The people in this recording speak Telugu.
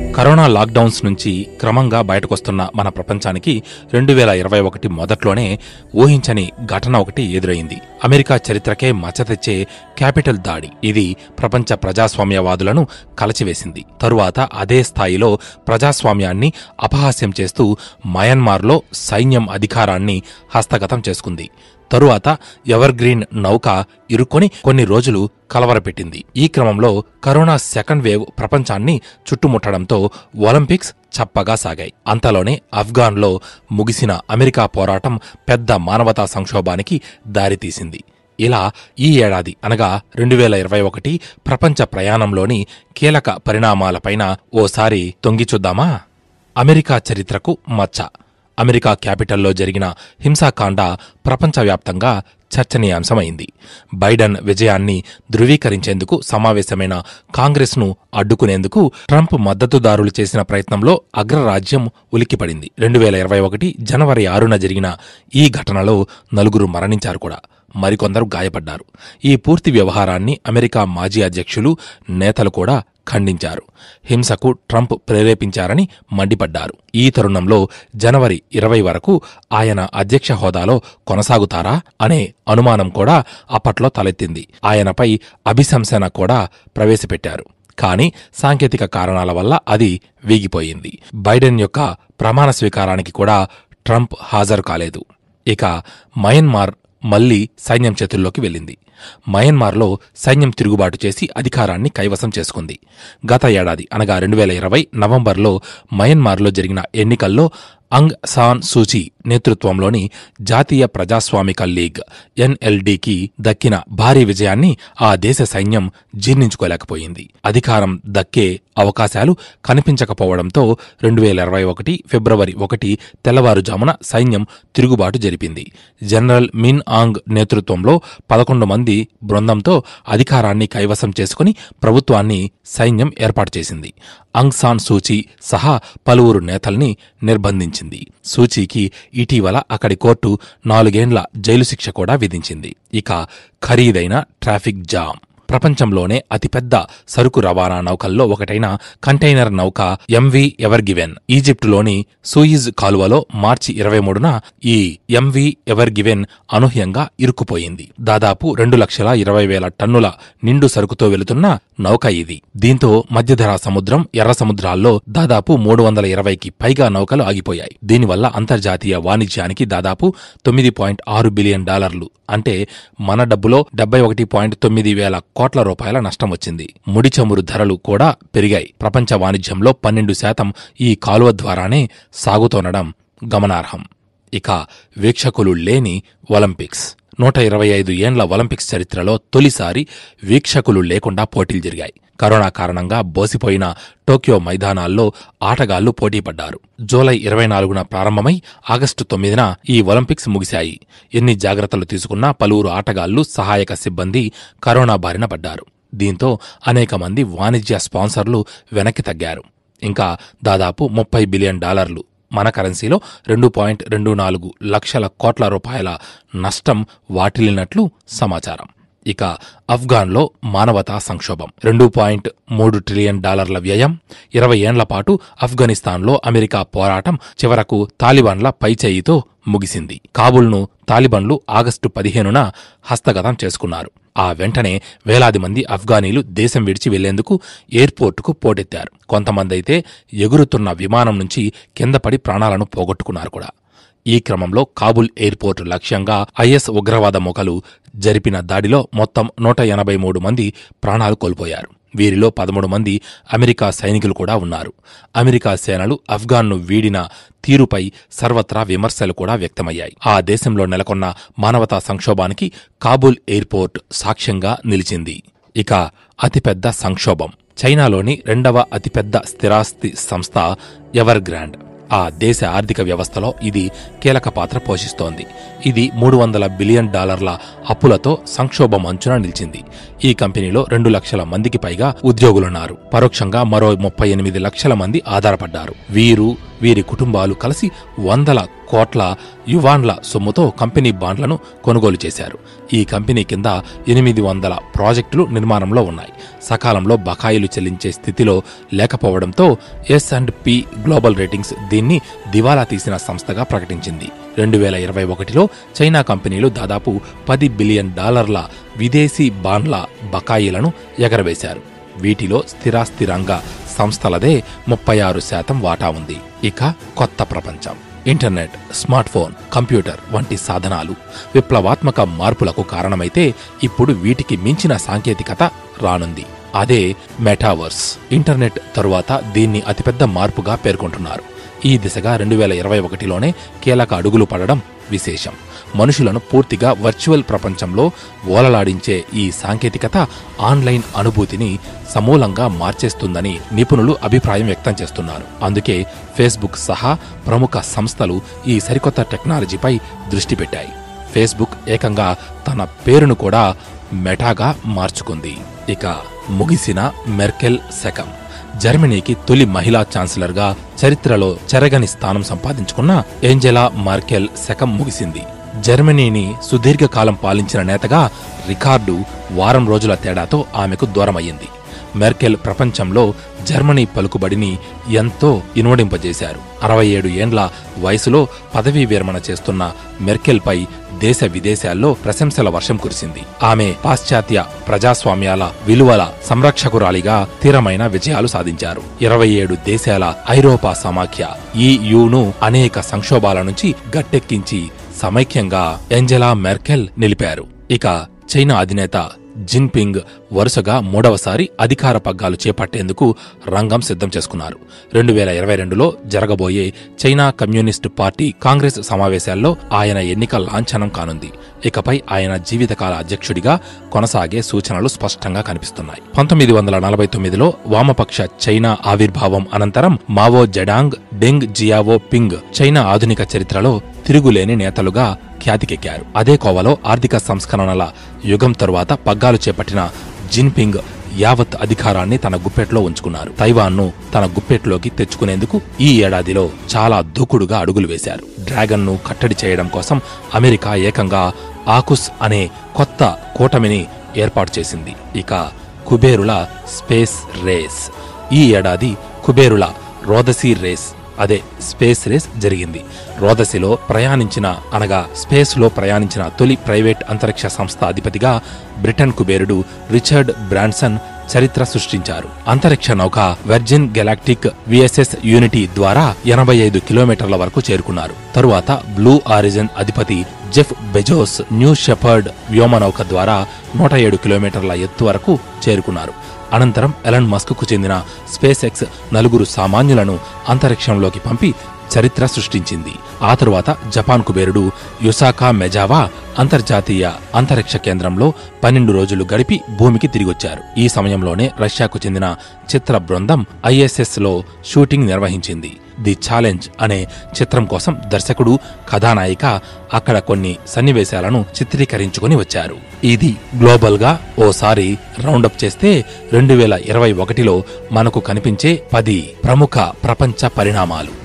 కరోనా లాక్డౌన్స్ నుంచి క్రమంగా బయటకొస్తున్న మన ప్రపంచానికి రెండు వేల ఇరవై ఒకటి మొదట్లోనే ఊహించని ఘటన ఒకటి ఎదురైంది అమెరికా చరిత్రకే మచ్చ తెచ్చే క్యాపిటల్ దాడి ఇది ప్రపంచ ప్రజాస్వామ్యవాదులను కలచివేసింది తరువాత అదే స్థాయిలో ప్రజాస్వామ్యాన్ని అపహాస్యం చేస్తూ మయన్మార్లో సైన్యం అధికారాన్ని హస్తగతం చేసుకుంది తరువాత ఎవర్ గ్రీన్ నౌక ఇరుక్కొని కొన్ని రోజులు కలవరపెట్టింది ఈ క్రమంలో కరోనా సెకండ్ వేవ్ ప్రపంచాన్ని చుట్టుముట్టడంతో ఒలింపిక్స్ చప్పగా సాగాయి అంతలోనే ఆఫ్ఘాన్లో ముగిసిన అమెరికా పోరాటం పెద్ద మానవతా సంక్షోభానికి దారితీసింది ఇలా ఈ ఏడాది అనగా రెండు వేల ఇరవై ఒకటి ప్రపంచ ప్రయాణంలోని కీలక పరిణామాలపైన ఓసారి తొంగి చూద్దామా అమెరికా చరిత్రకు మచ్చ అమెరికా క్యాపిటల్లో జరిగిన హింసాకాండ ప్రపంచవ్యాప్తంగా చర్చనీయాంశమైంది బైడెన్ విజయాన్ని ధృవీకరించేందుకు సమావేశమైన కాంగ్రెస్ను అడ్డుకునేందుకు ట్రంప్ మద్దతుదారులు చేసిన ప్రయత్నంలో అగ్రరాజ్యం ఉలిక్కిపడింది రెండు వేల ఇరవై ఒకటి జనవరి ఆరున జరిగిన ఈ ఘటనలో నలుగురు మరణించారు కూడా మరికొందరు గాయపడ్డారు ఈ పూర్తి వ్యవహారాన్ని అమెరికా మాజీ అధ్యక్షులు నేతలు కూడా ఖండించారు హింసకు ట్రంప్ ప్రేరేపించారని మండిపడ్డారు ఈ తరుణంలో జనవరి ఇరవై వరకు ఆయన అధ్యక్ష హోదాలో కొనసాగుతారా అనే అనుమానం కూడా అప్పట్లో తలెత్తింది ఆయనపై అభిశంసన కూడా ప్రవేశపెట్టారు కానీ సాంకేతిక కారణాల వల్ల అది వీగిపోయింది బైడెన్ యొక్క ప్రమాణ స్వీకారానికి కూడా ట్రంప్ హాజరు కాలేదు ఇక మయన్మార్ మళ్లీ సైన్యం చేతుల్లోకి వెళ్ళింది మయన్మార్లో సైన్యం తిరుగుబాటు చేసి అధికారాన్ని కైవసం చేసుకుంది గత ఏడాది అనగా రెండు వేల ఇరవై నవంబర్లో మయన్మార్లో జరిగిన ఎన్నికల్లో అంగ్ సాన్ సూచీ నేతృత్వంలోని జాతీయ ప్రజాస్వామిక లీగ్ ఎన్ఎల్డీకి దక్కిన భారీ విజయాన్ని ఆ దేశ సైన్యం జీర్ణించుకోలేకపోయింది అధికారం దక్కే అవకాశాలు కనిపించకపోవడంతో రెండు వేల ఇరవై ఒకటి ఫిబ్రవరి ఒకటి తెల్లవారుజామున సైన్యం తిరుగుబాటు జరిపింది జనరల్ మిన్ ఆంగ్ నేతృత్వంలో పదకొండు మంది బృందంతో అధికారాన్ని కైవసం చేసుకుని ప్రభుత్వాన్ని సైన్యం ఏర్పాటు చేసింది అంగ్ సాన్ సూచీ సహా పలువురు నేతల్ని నిర్బంధించింది సూచీకి ఇటీవల అక్కడి కోర్టు నాలుగేండ్ల జైలు శిక్ష కూడా విధించింది ఇక ఖరీదైన ట్రాఫిక్ జామ్ ప్రపంచంలోనే అతిపెద్ద సరుకు రవాణా నౌకల్లో ఒకటైన కంటైనర్ నౌక ఎంవి ఎవర్గివెన్ ఈజిప్టులోని సూయిజ్ కాలువలో మార్చి ఇరవై మూడున ఈ ఎంవి ఎవర్గివెన్ అనూహ్యంగా ఇరుక్కుపోయింది దాదాపు రెండు లక్షల ఇరవై వేల టన్నుల నిండు సరుకుతో వెళుతున్న నౌక ఇది దీంతో మధ్యధరా సముద్రం ఎర్ర సముద్రాల్లో దాదాపు మూడు వందల ఇరవైకి పైగా నౌకలు ఆగిపోయాయి దీనివల్ల అంతర్జాతీయ వాణిజ్యానికి దాదాపు తొమ్మిది పాయింట్ ఆరు బిలియన్ డాలర్లు అంటే మన డబ్బులో డెబ్బై ఒకటి పాయింట్ తొమ్మిది వేల కోట్ల రూపాయల నష్టం వచ్చింది ముడి చమురు ధరలు కూడా పెరిగాయి ప్రపంచ వాణిజ్యంలో పన్నెండు శాతం ఈ కాలువ ద్వారానే సాగుతోనడం గమనార్హం ఇక వీక్షకులు లేని ఒలింపిక్స్ నూట ఇరవై ఐదు ఏండ్ల ఒలింపిక్స్ చరిత్రలో తొలిసారి వీక్షకులు లేకుండా పోటీలు జరిగాయి కరోనా కారణంగా బోసిపోయిన టోక్యో మైదానాల్లో ఆటగాళ్లు పోటీపడ్డారు జూలై ఇరవై నాలుగున ప్రారంభమై ఆగస్టు తొమ్మిదిన ఈ ఒలింపిక్స్ ముగిశాయి ఎన్ని జాగ్రత్తలు తీసుకున్నా పలువురు ఆటగాళ్లు సహాయక సిబ్బంది కరోనా బారిన పడ్డారు దీంతో అనేక మంది వాణిజ్య స్పాన్సర్లు వెనక్కి తగ్గారు ఇంకా దాదాపు ముప్పై బిలియన్ డాలర్లు మన కరెన్సీలో రెండు పాయింట్ రెండు నాలుగు లక్షల కోట్ల రూపాయల నష్టం వాటిల్లినట్లు సమాచారం ఇక అఫ్ఘాన్లో మానవతా సంక్షోభం రెండు పాయింట్ మూడు ట్రిలియన్ డాలర్ల వ్యయం ఇరవై ఏండ్ల పాటు ఆఫ్ఘనిస్తాన్లో అమెరికా పోరాటం చివరకు తాలిబాన్ల పైచేయితో ముగిసింది కాబుల్ను తాలిబాన్లు ఆగస్టు పదిహేనున హస్తగతం చేసుకున్నారు ఆ వెంటనే వేలాది మంది ఆఫ్ఘానీలు దేశం విడిచి వెళ్లేందుకు ఎయిర్పోర్టుకు పోటెత్తారు కొంతమందైతే ఎగురుతున్న విమానం నుంచి కిందపడి ప్రాణాలను పోగొట్టుకున్నారు కూడా ఈ క్రమంలో కాబుల్ ఎయిర్పోర్టు లక్ష్యంగా ఐఎస్ ఉగ్రవాద మొకలు జరిపిన దాడిలో మొత్తం నూట ఎనభై మూడు మంది ప్రాణాలు కోల్పోయారు వీరిలో పదమూడు మంది అమెరికా సైనికులు కూడా ఉన్నారు అమెరికా సేనలు అఫ్ఘాన్ను వీడిన తీరుపై సర్వత్రా విమర్శలు కూడా వ్యక్తమయ్యాయి ఆ దేశంలో నెలకొన్న మానవతా సంక్షోభానికి కాబూల్ ఎయిర్పోర్ట్ సాక్ష్యంగా నిలిచింది ఇక అతిపెద్ద సంక్షోభం చైనాలోని రెండవ అతిపెద్ద స్థిరాస్తి సంస్థ ఎవర్ గ్రాండ్ ఆ దేశ ఆర్థిక వ్యవస్థలో ఇది కీలక పాత్ర పోషిస్తోంది ఇది మూడు వందల బిలియన్ డాలర్ల అప్పులతో సంక్షోభం అంచున నిలిచింది ఈ కంపెనీలో రెండు లక్షల మందికి పైగా ఉద్యోగులున్నారు పరోక్షంగా మరో ముప్పై ఎనిమిది లక్షల మంది ఆధారపడ్డారు వీరు వీరి కుటుంబాలు కలిసి వందల కోట్ల యువాన్ల సొమ్ముతో కంపెనీ బాండ్లను కొనుగోలు చేశారు ఈ కంపెనీ కింద ఎనిమిది వందల ప్రాజెక్టులు నిర్మాణంలో ఉన్నాయి సకాలంలో బకాయిలు చెల్లించే స్థితిలో లేకపోవడంతో S and P global ratings దీన్ని దివాలా తీసిన సంస్థగా ప్రకటించింది రెండు వేల ఇరవై ఒకటిలో చైనా కంపెనీలు దాదాపు పది బిలియన్ డాలర్ల విదేశీ బాండ్ల బకాయిలను ఎగరవేశారు వీటిలో స్థిరాస్తి రంగ సంస్థలదే ముప్పై ఆరు శాతం వాటా ఉంది ఇక కొత్త ప్రపంచం ఇంటర్నెట్ స్మార్ట్ ఫోన్ కంప్యూటర్ వంటి సాధనాలు విప్లవాత్మక మార్పులకు కారణమైతే ఇప్పుడు వీటికి మించిన సాంకేతికత రానుంది అదే మెటావర్స్ ఇంటర్నెట్ తరువాత దీన్ని అతిపెద్ద మార్పుగా పేర్కొంటున్నారు ఈ దిశగా రెండు వేల ఇరవై ఒకటిలోనే కీలక అడుగులు పడడం విశేషం మనుషులను పూర్తిగా వర్చువల్ ప్రపంచంలో ఓలలాడించే ఈ సాంకేతికత ఆన్లైన్ అనుభూతిని సమూలంగా మార్చేస్తుందని నిపుణులు అభిప్రాయం వ్యక్తం చేస్తున్నారు అందుకే ఫేస్బుక్ సహా ప్రముఖ సంస్థలు ఈ సరికొత్త టెక్నాలజీపై దృష్టి పెట్టాయి ఫేస్బుక్ ఏకంగా తన పేరును కూడా మెటాగా మార్చుకుంది ఇక ముగిసిన మెర్కెల్ శకం జర్మనీకి తొలి మహిళా ఛాన్సలర్గా చరిత్రలో చెరగని స్థానం సంపాదించుకున్న ఏంజెలా మార్కెల్ శకం ముగిసింది జర్మనీని సుదీర్ఘకాలం పాలించిన నేతగా రికార్డు వారం రోజుల తేడాతో ఆమెకు దూరమయ్యింది మెర్కెల్ ప్రపంచంలో జర్మనీ పలుకుబడిని ఎంతో ఇనువడింపజేశారు అరవై ఏడు ఏండ్ల వయసులో పదవీ విరమణ చేస్తున్న మెర్కెల్పై దేశ విదేశాల్లో ప్రశంసల వర్షం కురిసింది ఆమె పాశ్చాత్య ప్రజాస్వామ్యాల విలువల సంరక్షకురాలిగా తీరమైన విజయాలు సాధించారు ఇరవై ఏడు దేశాల ఐరోపా సమాఖ్య ఈయును అనేక సంక్షోభాల నుంచి గట్టెక్కించి సమైక్యంగా ఏంజెలా మెర్కెల్ నిలిపారు ఇక చైనా అధినేత జిన్పింగ్ వరుసగా మూడవసారి అధికార పగ్గాలు చేపట్టేందుకు రంగం సిద్ధం చేసుకున్నారు రెండు వేల ఇరవై రెండులో జరగబోయే చైనా కమ్యూనిస్టు పార్టీ కాంగ్రెస్ సమావేశాల్లో ఆయన ఎన్నిక లాంఛనం కానుంది ఇకపై ఆయన జీవితకాల అధ్యక్షుడిగా కొనసాగే సూచనలు స్పష్టంగా కనిపిస్తున్నాయి పంతొమ్మిది వందల నలభై తొమ్మిదిలో వామపక్ష చైనా ఆవిర్భావం అనంతరం Mao Zedong Deng Xiaoping China ఆధునిక చరిత్రలో తిరుగులేని నేతలుగా ఖ్యాతికెక్కారు అదే కోవలో ఆర్థిక సంస్కరణల యుగం తరువాత పగ్గాలు చేపట్టిన జిన్పింగ్ యావత్ అధికారాన్ని తన గుప్పెట్లో ఉంచుకున్నారు తైవాన్ను తన గుప్పెట్లోకి తెచ్చుకునేందుకు ఈ ఏడాదిలో చాలా దూకుడుగా అడుగులు వేశారు డ్రాగన్ను కట్టడి చేయడం కోసం అమెరికా ఏకంగా ఆకుస్ అనే కొత్త కూటమిని ఏర్పాటు చేసింది ఇక కుబేరుల స్పేస్ రేస్ ఈ ఏడాది కుబేరుల రోదసీ రేస్ అదే స్పేస్ రేస్ జరిగింది రోదసిలో ప్రయాణించిన అనగా స్పేస్ లో ప్రయాణించిన తొలి ప్రైవేట్ అంతరిక్ష సంస్థ అధిపతిగా బ్రిటన్ కుబేరుడు రిచర్డ్ బ్రాన్సన్ చరిత్ర సృష్టించారు అంతరిక్ష నౌక వెర్జిన్ గెలాక్టిక్ విఎస్ఎస్ యూనిటీ ద్వారా ఎనభై ఐదు కిలోమీటర్ల వరకు చేరుకున్నారు తరువాత బ్లూ ఆరిజిన్ అధిపతి జెఫ్ బెజోస్ న్యూ షెపర్డ్ వ్యోమనౌక ద్వారా నూట ఏడు కిలోమీటర్ల ఎత్తు వరకు చేరుకున్నారు అనంతరం ఎలన్ మస్క్ కు చెందిన స్పేస్ ఎక్స్ నలుగురు సామాన్యులను అంతరిక్షంలోకి పంపి చరిత్ర సృష్టించింది ఆ తరువాత జపాన్ కుబేరుడు యుసాకా మెజావా అంతర్జాతీయ అంతరిక్ష కేంద్రంలో పన్నెండు రోజులు గడిపి భూమికి తిరిగొచ్చారు ఈ సమయంలోనే రష్యాకు చెందిన చిత్ర బృందం ఐఎస్ఎస్ లో షూటింగ్ నిర్వహించింది ది ఛాలెంజ్ అనే చిత్రం కోసం దర్శకుడు కథానాయిక అక్కడ కొన్ని సన్నివేశాలను చిత్రీకరించుకుని వచ్చారు ఇది గ్లోబల్ గా ఓసారి రౌండప్ చేస్తే రెండు వేల ఇరవై ఒకటిలో మనకు కనిపించే పది ప్రముఖ ప్రపంచ పరిణామాలు